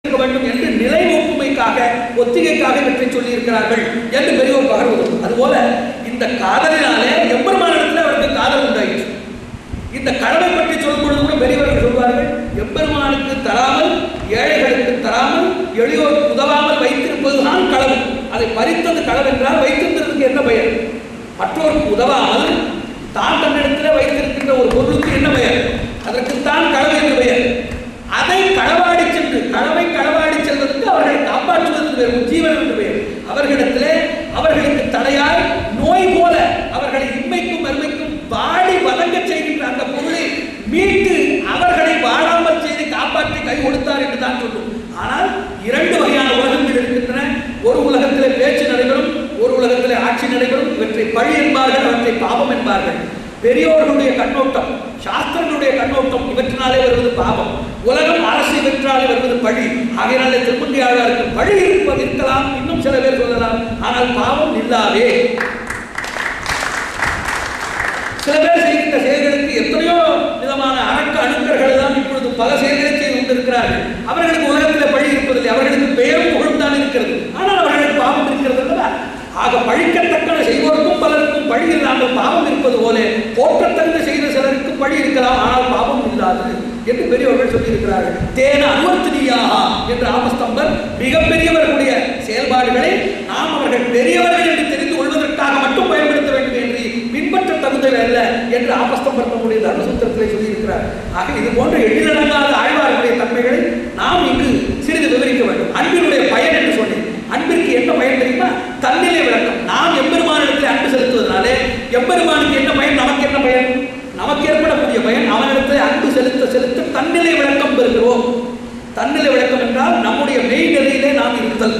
இருக்க வேண்டும் என்று நிலை ஒப்புமைக்காக ஒத்திகைக்காக இவற்றை சொல்லி இருக்கிறார்கள் என்று பெரியோர் பகர்வது அதுபோல இந்த காதலினாலே எம்பெருமானிடத்தில் அவருக்கு காதல் உண்டாயிற்று இந்த கடமை பற்றி சொல்லும் பொழுது கூட பெரியவர்கள் சொல்வார்கள் எம்பெருமானுக்கு தராமல் ஏழைகளுக்கு தராமல் எளியோருக்கு உதவாமல் வைத்திருப்பதுதான் களவு அதை பறித்தது களவு என்றால் வைத்திருந்ததுக்கு என்ன பயன் மற்றோருக்கு உதவாமல் தான் தன்னிடத்தில் வைத்திருக்கின்ற ஒரு பொருளுக்கு என்ன பெயர் அதற்குத்தான் களவு என்று பெயர் அதை களவாடி சென்று களவை களவாடி செல்வதற்கு அவர்களை காப்பாற்றுவதற்கு பெயர் உஜ்ஜீவனம் என்று பெயர் அவர்களிடத்திலே அவர்களுக்கு தடையாய் நோய் போல அவர்களை இன்மைக்கும் மறுமைக்கும் வாடி வதங்க செய்கின்ற அந்த பொருளை மீட்டு அவர்களை வாழாமல் செய்து காப்பாற்றி கை கொடுத்தார் என்று தான் சொல்லும் ஆனால் இரண்டு வகையான உலகங்கள் இருக்கின்றன ஒரு உலகத்திலே பேச்சு நடைபெறும் ஒரு உலகத்திலே ஆட்சி நடைபெறும் இவற்றை பழி என்பார்கள் அவற்றை பாவம் என்பார்கள் பெரியோர்களுடைய கண்ணோட்டம் சாஸ்திரங்களுடைய கண்ணோட்டம் இவற்றினாலே வருவது பாவம் உலகம் அரசு இவற்றாலே வருவது பழி ஆகையினாலே திருமண்டி ஆழ்வாருக்கு பழி இருப்பது இருக்கலாம் இன்னும் சில பேர் சொல்லலாம் ஆனால் பாவம் இல்லாதே சில பேர் செய்கின்ற செயல்களுக்கு எத்தனையோ விதமான அடக்க அணுக்கர்கள் தான் இப்பொழுது பல செயல்களை செய்து கொண்டிருக்கிறார்கள் அவர்களுக்கு உலகத்தில் பழி இருப்பதில்லை அவர்களுக்கு பெயரும் புகழும் தான் இருக்கிறது ஆனால் அவர்களுக்கு பாவம் இருக்கிறது அல்லவா ஆக பழிக்கத்தக்கன செய்வோருக்கும் பலருக்கும் பழி இல்லாமல் பாவம் இருப்பது போல போற்றத்தக்க செய்த சிலருக்கு பழி இருக்கலாம் ஆனால் பாவம் இல்லாது என்று பெரியவர்கள் சொல்லியிருக்கிறார்கள் தேன அனுவர்த்தனியாக என்று ஆமஸ்தம்பர் மிகப்பெரியவர்களுடைய செயல்பாடுகளை நாம் அவர்கள் பெரியவர்கள் என்று தெரிந்து கொள்வதற்காக மட்டும் பயன்படுத்த வேண்டும் என்று பின்பற்ற தகுந்தவை அல்ல என்று ஆபஸ்தம்பர் தம்முடைய தர்மசூத்திரத்திலே சொல்லியிருக்கிறார் ஆக இது போன்ற எழிலடங்காத ஆழ்வார்களுடைய தன்மைகளை நாம் இங்கு சிறிது விவரிக்க வேண்டும் அன்பினுடைய பயன் என்று சொன்னேன் அன்பிற்கு என்ன பயன் தெரியுமா தன்னிலை விளக்கம் நாம் எம்பெருமானிடத்தில் அன்பு செலுத்துவதனாலே எம்பெருமானுக்கு என்ன பயன் நமக்கு என்ன பயன் நமக்கு ஏற்படக்கூடிய பயன் அவனிடத்தில் அன்பு செலுத்த செலுத்த தன்னிலை விளக்கம் பெறுகிறோம் தன்னிலை விளக்கம் என்றால் நம்முடைய மெய் நிலையிலே நாம் இருத்தல்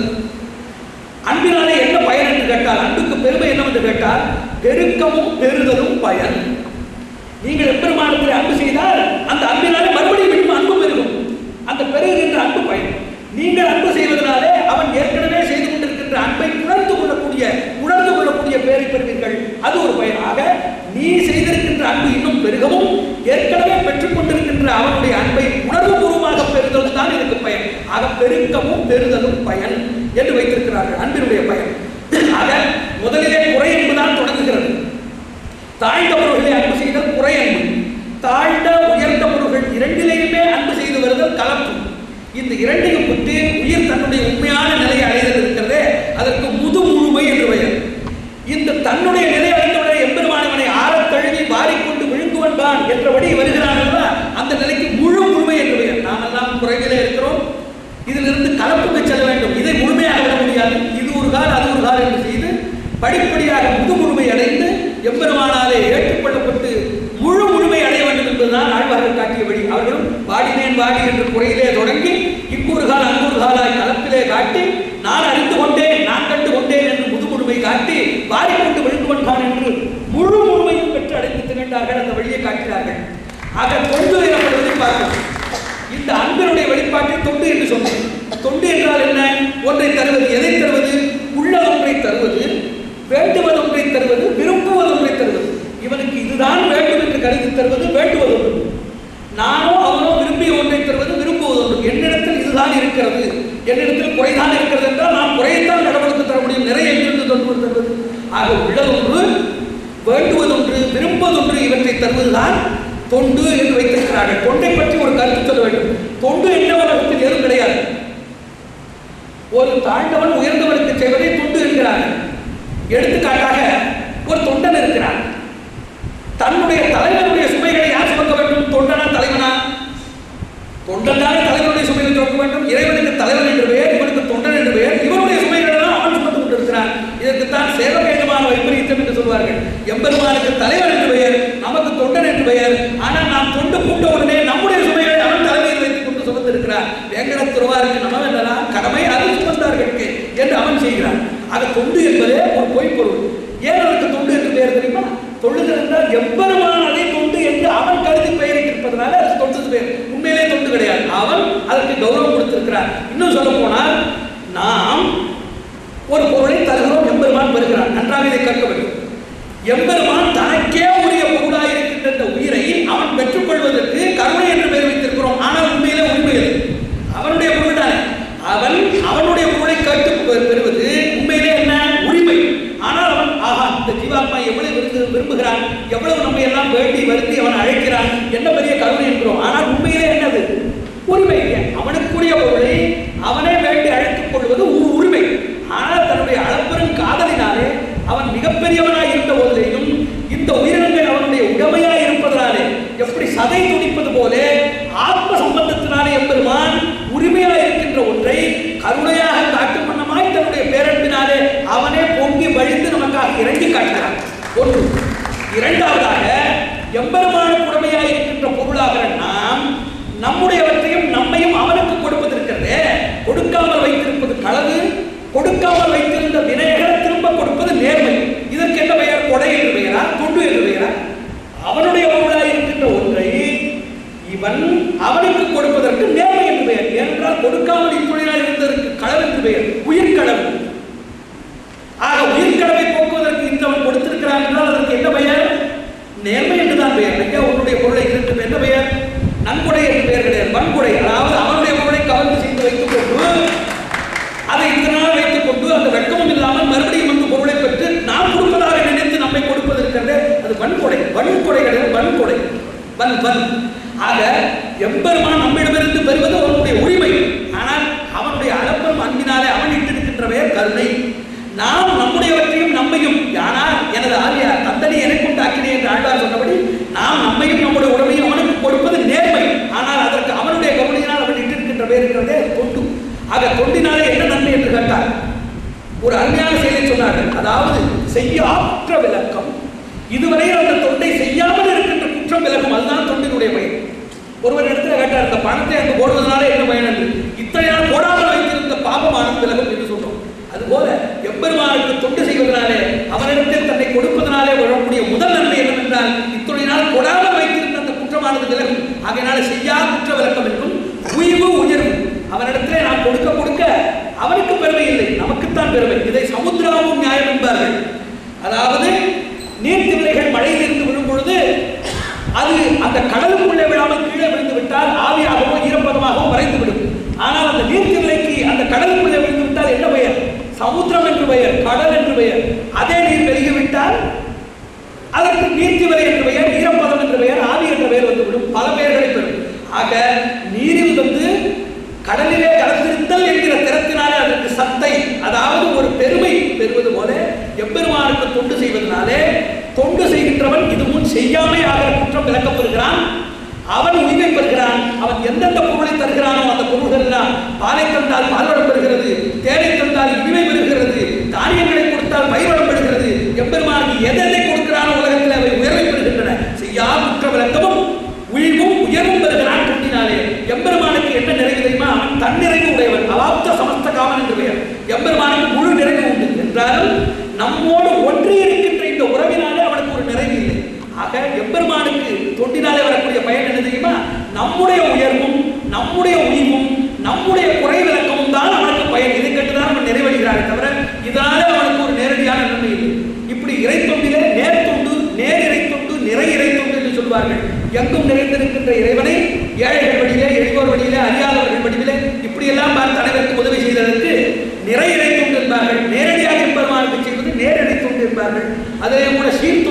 அன்பினாலே என்ன பயன் என்று கேட்டால் அன்புக்கு பெருமை என்னவென்று கேட்டால் பெருக்கமும் பெறுதலும் பயன் நீங்கள் எம்பெருமானத்தில் அன்பு செய்தால் அந்த அன்பினாலே மறுபடியும் மீண்டும் அன்பு பெருகும் அந்த பெருகுகின்ற அன்பு பயன் நீங்கள் அன்பு செய்வதனாலே அவன் ஏற்கனவே செய்து கொண்டிருக்கின்ற அன்பை உணர்ந்து கொள்ளக்கூடிய உணர்ந்து கொள்ளக்கூடிய பேரை பெறுவீர்கள் அது ஒரு பயனாக நீ செய்திருக்கின்ற அன்பு இன்னும் பெருகவும் ஏற்கனவே பெற்றுக் கொண்டிருக்கின்ற அவனுடைய அன்பை உணர்வுபூர்வமாக பெறுதல் தான் இதுக்கு பயன் ஆக பெருக்கமும் பெறுதலும் பயன் என்று வைத்திருக்கிறார்கள் அன்பினுடைய பயன் ஆக முதலிலே குறை என்பதுதான் தொடங்குகிறது தாழ்ந்தவர்களை அன்பு செய்தல் குறை அன்பு தாழ்ந்த உயர்ந்தவர்கள் இரண்டிலேயுமே அன்பு செய்து வருதல் கலப்பு இந்த இரண்டையும் விட்டு உயிர் தன்னுடைய உண்மையான நிலையை அடைதல் இருக்கிறதே அதற்கு முது முழுமை என்று பெயர் இந்த தன்னுடைய நிலை அடைந்தவுடனே எம்பெருமானவனை ஆறத் தழுவி வாரிக்கொண்டு விழுங்குவன் தான் என்றபடி வருகிறான் அல்லவா அந்த நிலைக்கு முழு முழுமை என்று பெயர் நாம் எல்லாம் குறைவிலே இருக்கிறோம் இதிலிருந்து கலப்புக்கு செல்ல வேண்டும் இதை முழுமையாக விட முடியாது இது ஒரு கால் அது ஒரு கால் என்று செய்து படிப்படியாக முது முழுமை அடைந்து எம்பெருமானாலே ஏற்றுக்கொள்ளப்பட்டு முழு முழுமை அடைய வேண்டும் என்பதுதான் ஆழ்வார்கள் காட்டிய வழி அவர்களும் வாடினேன் வாடி என்று குறையிலே தொடங்கி இக்கூறு கால் அங்கூறு காலாய் கலப்பிலே காட்டி நான் அறிந்து கொண்டேன் நான் கண்டு கொண்டேன் என்று முது முழுமை காட்டி வாரிக்கொண்டு விழுந்து கொண்டான் என்று முழு முழுமையும் பெற்று அடைந்து திகழ்ந்தார்கள் அந்த வழியை காட்டினார்கள் ஆக தொண்டு எனப்படுவதை பார்க்கணும் இந்த அன்பினுடைய வெளிப்பாட்டை தொண்டு என்று சொன்னேன் தொண்டு என்றால் என்ன ஒன்றை தருவது எதை தருவது உள்ள ஒன்றை தருவது வேண்டுவது ஒன்றை தருவது விரும்புவது ஒன்றை தருவது இவனுக்கு இதுதான் வேண்டும் என்று கருதி தருவது வேண்டுவது ஒன்று நானோ அவனோ விரும்பிய ஒன்றை தருவது விரும்புவது ஒன்று என்னிடத்தில் இதுதான் இருக்கிறது என்னிடத்தில் குறைதான் இருக்கிறது என்றால் நான் குறையத்தான் கடவுளுக்கு தர முடியும் நிறைய எங்கிருந்து தொண்டு தருவது ஆக உள்ளதொன்று வேண்டுவதொன்று விரும்புவதொன்று இவற்றை தருவதுதான் தொண்டு என்று வைத்திருக்கிறார்கள் தொண்டை பற்றி ஒரு கருத்து சொல்ல வேண்டும் தொண்டு என்ற உலகத்தில் எதுவும் கிடையாது ஒரு தாழ்ந்தவன் உயர்ந்தவனுக்கு செய்வதை தொண்டு என்கிறார்கள் எடுத்துக்காட்டாக ஒரு தொண்டன் இருக்கிறான் தன்னுடைய தலைவனுடைய சுமைகளை யார் சுமக்க வேண்டும் தொண்டனா தலைவனா தொண்டன் தானே தலைவனுடைய சுமைகளை சுமக்க வேண்டும் இறைவனுக்கு தலைவன் என்று பெயர் இவனுக்கு தொண்டன் என்று பெயர் இவனுடைய சுமைகளை எல்லாம் அவன் சுமந்து கொண்டிருக்கிறான் இதற்குத்தான் சேவகேகமான வைப்பரீத்தம் என்று சொல்வார்கள் எம்பெருமானுக்கு தலைவன் என்று பெயர் நமக்கு தொண்டன் என்று பெயர் ஆனால் நாம் தொண்டு கூட்ட உடனே நம்முடைய சுமைகளை அவன் தலைமையில் வைத்துக் கொண்டு சுமந்திருக்கிறான் வேங்கடத்துறவாருக்கு நம்ம என்னலாம் கடமை அது சுமந்தார்களுக்கு என்று அவன் செய்கிறான் ஆக தொண்டு என்பதே ஒரு பொய்ப்பொருள் ஏன் அதற்கு தொண்டு என்று பெயர் தெரியுமா தொழுதல் என்றால் எம்பெருமான் அதை தொண்டு என்று அவன் கருதி பெயரிட்டிருப்பதனால அது தொண்டு பெயர் உண்மையிலே தொண்டு கிடையாது அவன் அதற்கு கௌரவம் கொடுத்திருக்கிறான் இன்னும் சொல்ல போனால் நாம் ஒரு பொருளை தருகிறோம் எம்பெருமான் பெறுகிறான் நன்றாக இதை கற்க வேண்டும் எம்பெருமான் தனக்கே உரிய பொருளாக இருக்கின்ற இந்த உயிரை அவன் பெற்றுக்கொள்வதற்கு கருணை என்று பெயர் வைத்திருக்கிறோம் ஆனால் உண்மையிலே உண்மை அது அவனுடைய பொருள் தானே களவு கொடுக்காமல் வைத்திருந்த விநாயகரை திரும்ப கொடுப்பது நேர்மை இதற்கு என்ன பெயர் கொடை என்று பெயரா தொண்டு என்று பெயரா அவனுடைய பொருளாய் இருக்கின்ற ஒன்றை இவன் அவனுக்கு கொடுப்பதற்கு நேர்மை என்று பெயர் ஏனென்றால் கொடுக்காமல் இத்துணையால் இருந்ததற்கு களவு என்று பெயர் உயிர்களவு ஆக உயிர்க்கடவை போக்குவதற்கு இந்தவன் கொடுத்திருக்கிறான் என்றால் அதற்கு என்ன பெயர் நேர்மை என்றுதான் பெயர் ஐயா உன்னுடைய பொருளை இதற்கு என்ன பெயர் நன்கொடை என்று பெயர் கிடையாது வன்கொடை அதாவது அவனுடைய பொருளை கவர்ந்து செய்து வைத்துக் கொண்டு அதை இந்த நாள் வைத்துக் கொண்டு அந்த வெட்கமும் இல்லாமல் மறுபடியும் வந்து பொருளை பெற்று நாம் கொடுப்பதாக நினைத்து நம்மை கொடுப்பது இருக்கிறதே அது வன்கொடை வன்கொடை கிடையாது வன்கொடை வன் வன் ஆக எம்பெருமான் நம்மிடமிருந்து பெறுவது அவனுடைய உரிமை ஆனால் அவனுடைய அளப்பெரும் அன்பினாலே அவன் இட்டிருக்கின்ற பெயர் கருணை நாம் நம்முடையவற்றையும் நம்மையும் யானால் எனது ஆவியார் தந்தனை எனக்கு உண்டாக்கினே என்று ஆழ்வார் சொன்னபடி நாம் நம்மையும் நம்முடைய உடமையும் அவனுக்கு கொடுப்பது நேர்மை ஆனால் அதற்கு அவனுடைய கருணையினால் அவன் இட்டிருக்கின்ற பெயர் இருக்கிறதே அது தொண்டு ஆக தொண்டினாலே என்ன நன்மை என்று கேட்டார் ஒரு அருமையான செயலை சொன்னார்கள் அதாவது செய்ய ஆற்ற விளக்கம் இதுவரை அந்த தொண்டை செய்யாமல் இருக்கின்ற குற்றம் விலகும் அதுதான் தொண்டினுடைய பயன் ஒருவர் இடத்துல கேட்டார் இந்த பணத்தை அங்கு போடுவதனால என்ன பயன் என்று இத்தனை நாள் போடாமல் வைத்திருந்த பாபமானது விலகும் என்று சொல்றோம் அதுபோல எம்பெருமானுக்கு தொண்டு செய்வதனாலே அவனிடத்தில் தன்னை கொடுப்பதனாலே வரக்கூடிய முதல் நன்மை என்னவென்றால் இத்துணை நாள் கொடாமல் வைத்திருந்த அந்த குற்றமானது விலகும் ஆகையினால செய்யா குற்ற விளக்கம் என்றும் உய்வு உயர்வு அவனிடத்திலே நாம் கொடுக்க கொடுக்க அவனுக்கு பெருமை இல்லை நமக்குத்தான் பெருமை இதை சமுத்திராவும் நியாயம் என்பார்கள் அதாவது நீர்த்திவிலைகள் மழையிலிருந்து விழும் பொழுது அது அந்த கடலுக்குள்ளே விழாமல் கீழே விழுந்து விட்டால் ஆவியாகவோ ஈரப்பதமாகவோ மறைந்து விடும் ஆனால் அந்த நீர்த்திவிலைக்கு அந்த கடலுக்குள்ளே விழுந்து விட்டால் என்ன பெயர் சமுத்திரம் என்று பெயர் கடல் என்று பெயர் அதே நீர் வெளியிவிட்டால் அதற்கு நீர்த்திவரை என்று பெயர் ஈரப்பதம் என்று பெயர் ஆவி என்ற பெயர் வந்துவிடும் பல பெயர்களை பெறும் ஆக நீரில் வந்து கடலிலே கலந்திருத்தல் என்கிற திறத்தினாலே அதற்கு சத்தை அதாவது ஒரு பெருமை பெறுவது போல எம்பெருமானுக்கு தொண்டு செய்வதனாலே தொண்டு செய்கின்றவன் இது முன் செய்யாமே ஆகிற குற்றம் விளக்கப்பெறுகிறான் அவன் உரிமை பெறுகிறான் அவன் எந்தெந்த பொருளை தருகிறானோ அந்த பொருள்கள் எல்லாம் பாலை தந்தால் பால்வளம் பெறுகிறது தேனை தந்தால் இனிமை பெறுகிறது தானியங்களை கொடுத்தால் பயிர்வளம் பெறுகிறது எம்பெருமானுக்கு எதை எதை கொடுக்கிறானோ உலகத்தில் அவை உயர்வை பெறுகின்றன செய்யா குற்ற விளக்கமும் உயிர்வும் உயர்வும் பெறுகிறான் கொண்டினாலே எம்பெருமானுக்கு என்ன நிறைவு தெரியுமா அவன் தன்னிறைவு உடையவன் அவாப்த சமஸ்த காமன் என்று பெயர் எம்பெருமானுக்கு முழு நிறைவு உண்டு என்றாலும் நம்மோடு ஒன்றி இருக்கின்ற இந்த உறவினாலே அவனுக்கு ஒரு நிறைவு இல்லை ஆக எம்பெருமானுக்கு தொண்டினாலே வரக்கூடிய பயன் என்ன தெரியுமா நம்முடைய உயர்வும் நம்முடைய உயிர்வும் நம்முடைய குறை விளக்கமும் தான் அவனுக்கு பயன் இதை கேட்டுதான் அவன் நிறைவடைகிறானே தவிர இதனாலே அவனுக்கு ஒரு நேரடியான நன்மை இல்லை இப்படி இறை தொண்டிலே நேர் தொண்டு நேர் இறை தொண்டு நிறை இறை தொண்டு என்று சொல்வார்கள் எங்கும் நிறைந்திருக்கின்ற இறைவனை ஏழைகள் வழியிலே எளியோர் வழியிலே அறியாதவர்கள் வழியிலே இப்படியெல்லாம் பார்த்து அனைவருக்கும் உதவி செய்ததற்கு நிறை இறை தொண்டு என்பார்கள் நேரடியாக எம்பெருமானுக்கு செய்வது நேரடி தொண்டு என்பார்கள் அதிலே கூட சீர்த்த